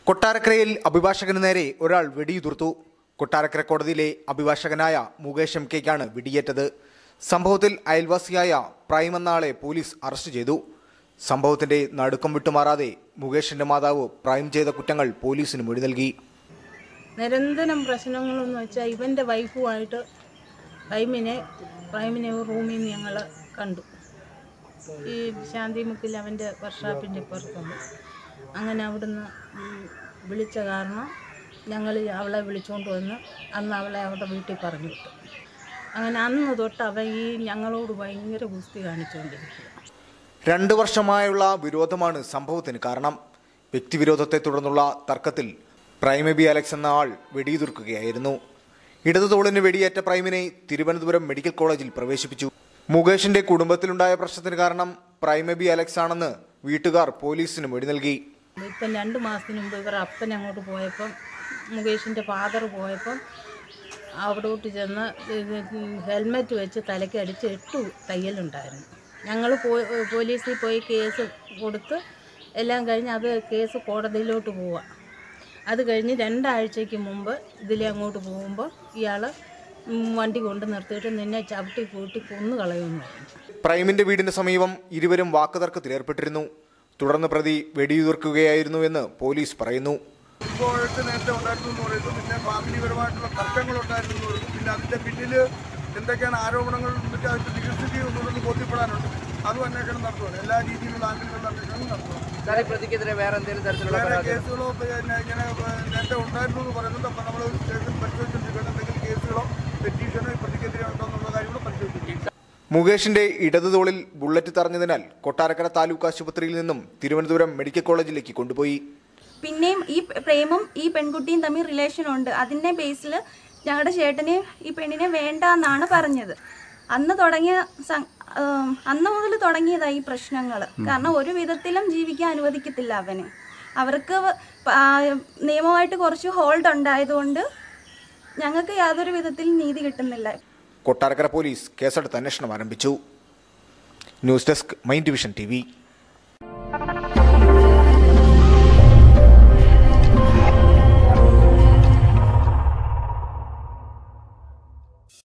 കൊട്ടാരക്കരയിൽ അഭിഭാഷകന് നേരെ ഒരാൾ വെടിയുതിർത്തു കൊട്ടാരക്കര കോടതിയിലെ അഭിഭാഷകനായ മുകേഷ് എം കെക്കാണ് വെടിയേറ്റത് സംഭവത്തിൽ അയൽവാസിയായ പ്രൈം എന്ന ആളെ പോലീസ് അറസ്റ്റ് ചെയ്തു സംഭവത്തിന്റെ നടുക്കം വിട്ടുമാറാതെ മുകേഷിന്റെ മാതാവ് പ്രൈം ചെയ്ത കുറ്റങ്ങൾ പോലീസിന് മൊഴി നൽകി നിരന്തരം പ്രശ്നങ്ങളെന്ന് വെച്ചാൽ ഇവൻ്റെ വൈഫുമായിട്ട് പ്രൈമിനെ പ്രൈമിനെ റൂമിൽ നിന്ന് ഞങ്ങൾ കണ്ടു ഈ ശാന്തിമുക്കിൽ അവൻ്റെ വർക്ക്ഷോപ്പിൻ്റെ പുറത്തുണ്ട് അങ്ങനെ അവിടുന്ന് ഉം വിളിച്ച കാരണം ഞങ്ങൾ അവളെ വിളിച്ചുകൊണ്ട് വന്ന് അന്ന് അവളെ അവരുടെ വീട്ടിൽ പറഞ്ഞു വിട്ടു അങ്ങനെ അന്ന് തൊട്ട് അവൻ ഈ ഞങ്ങളോട് ഭയങ്കര ഗുസ്തി കാണിച്ചുകൊണ്ടിരിക്കുക രണ്ട് വർഷമായുള്ള വിരോധമാണ് സംഭവത്തിന് കാരണം വ്യക്തിവിരോധത്തെ തുടർന്നുള്ള തർക്കത്തിൽ പ്രൈമബി അലക്സ് എന്ന ആൾ വെടിയുതിർക്കുകയായിരുന്നു ഇടതു തോളിന് വെടിയേറ്റ പ്രൈമിനെ തിരുവനന്തപുരം മെഡിക്കൽ കോളേജിൽ പ്രവേശിപ്പിച്ചു മുകേഷിന്റെ കുടുംബത്തിലുണ്ടായ പ്രശ്നത്തിന് കാരണം പ്രൈമബി അലക്സ് ആണെന്ന് വീട്ടുകാർ പോലീസിന് മൊഴി നൽകി ഇപ്പം രണ്ട് മാസത്തിന് മുമ്പ് ഇവർ അപ്പൻ അങ്ങോട്ട് പോയപ്പം മുകേഷിൻ്റെ ഫാദർ പോയപ്പം അവിടോട്ട് ചെന്ന് ഇത് ഹെൽമെറ്റ് വെച്ച് തലയ്ക്ക് അടിച്ച് എട്ട് തയ്യലുണ്ടായിരുന്നു ഞങ്ങൾ പോലീസിൽ പോയി കേസ് കൊടുത്ത് എല്ലാം കഴിഞ്ഞ് അത് കേസ് കോടതിയിലോട്ട് പോവുക അത് കഴിഞ്ഞ് രണ്ടാഴ്ചയ്ക്ക് മുമ്പ് ഇതിലെ അങ്ങോട്ട് പോകുമ്പോൾ ഇയാൾ വണ്ടി കൊണ്ട് നിർത്തിയിട്ട് നിന്നെ ചവിട്ടി കൂട്ടി കൊന്നു കളയുമെന്ന് പറഞ്ഞു പ്രൈമിന്റെ വീടിന് സമീപം ഇരുവരും വാക്കുതർക്കത്തിലേർപ്പെട്ടിരുന്നു തുടർന്ന് പ്രതി വെടിയുതിർക്കുകയായിരുന്നു എന്ന് പോലീസ് പറയുന്നു ഇപ്പോഴത്തെ നേരത്തെ ഉണ്ടായിരുന്നു എന്ന് പറയുന്നു പിന്നെ ഫാമിലിപരമായിട്ടുള്ള തർക്കങ്ങളുണ്ടായിരുന്നു എന്ന് പറയുന്നു പിന്നെ അതിന്റെ പിന്നിൽ എന്തൊക്കെയാണ് ആരോപണങ്ങൾ മറ്റേ അതിന്റെ നിരസ്ഥിതി എന്നുള്ളത് ബോധ്യപ്പെടാനുണ്ട് അതും അന്വേഷണം നടത്തുകയാണ് എല്ലാ രീതിയിലുള്ള ആംഗിളിലുള്ള അന്വേഷണം നടത്തുകയാണ് സാറേ ഈ പ്രതിക്കെതിരെ വേറെ എന്തെങ്കിലും തരത്തിലുള്ള വേറെ പരാതി കേസുകളോ പിന്നെ ഇങ്ങനെ ഏഹ്, നേരത്തെ ഉണ്ടായിരുന്നു എന്ന് പറയുന്നുണ്ട് അപ്പോൾ നമ്മൾ സ്റ്റേഷൻ പരിശോധിച്ചിരിക്കുകയാണ് എന്തെങ്കിലും കേസുകളോ പെറ്റീഷനോ ഈ പ്രതിക്കെതിരെ ഉണ്ടോ എന്നുള്ള കാര്യങ്ങൾ പരിശോധിച്ചിരിക്കും മുകേഷിന്റെ ഇടതു തോളിൽ ബുള്ളറ്റ് തറഞ്ഞതിനാൽ കൊട്ടാരക്കര താലൂക്ക് ആശുപത്രിയിൽ നിന്നും തിരുവനന്തപുരം മെഡിക്കൽ കോളേജിലേക്ക് കൊണ്ടുപോയി പിന്നെയും ഈ പ്രേമും ഈ പെൺകുട്ടിയും തമ്മിൽ റിലേഷൻ ഉണ്ട് അതിൻ്റെ ബേസിൽ ഞങ്ങളുടെ ചേട്ടനെ ഈ പെണ്ണിനെ വേണ്ട എന്നാണ് പറഞ്ഞത് അന്ന് തുടങ്ങിയ സം- ആം, അന്ന് മുതൽ തുടങ്ങിയതായി ഈ പ്രശ്നങ്ങൾ കാരണം ഒരു വിധത്തിലും ജീവിക്കാൻ അനുവദിക്കത്തില്ല അവന് അവർക്ക് വ- ആ, നിയമമായിട്ട് കുറച്ച് ഹോൾഡ് ഉണ്ടായതുകൊണ്ട് ഞങ്ങൾക്ക് യാതൊരു വിധത്തിലും നീതി കിട്ടുന്നില്ല കൊട്ടാരക്കര പോലീസ് കേസെടുത്ത് അന്വേഷണം ആരംഭിച്ചു news desk mind division T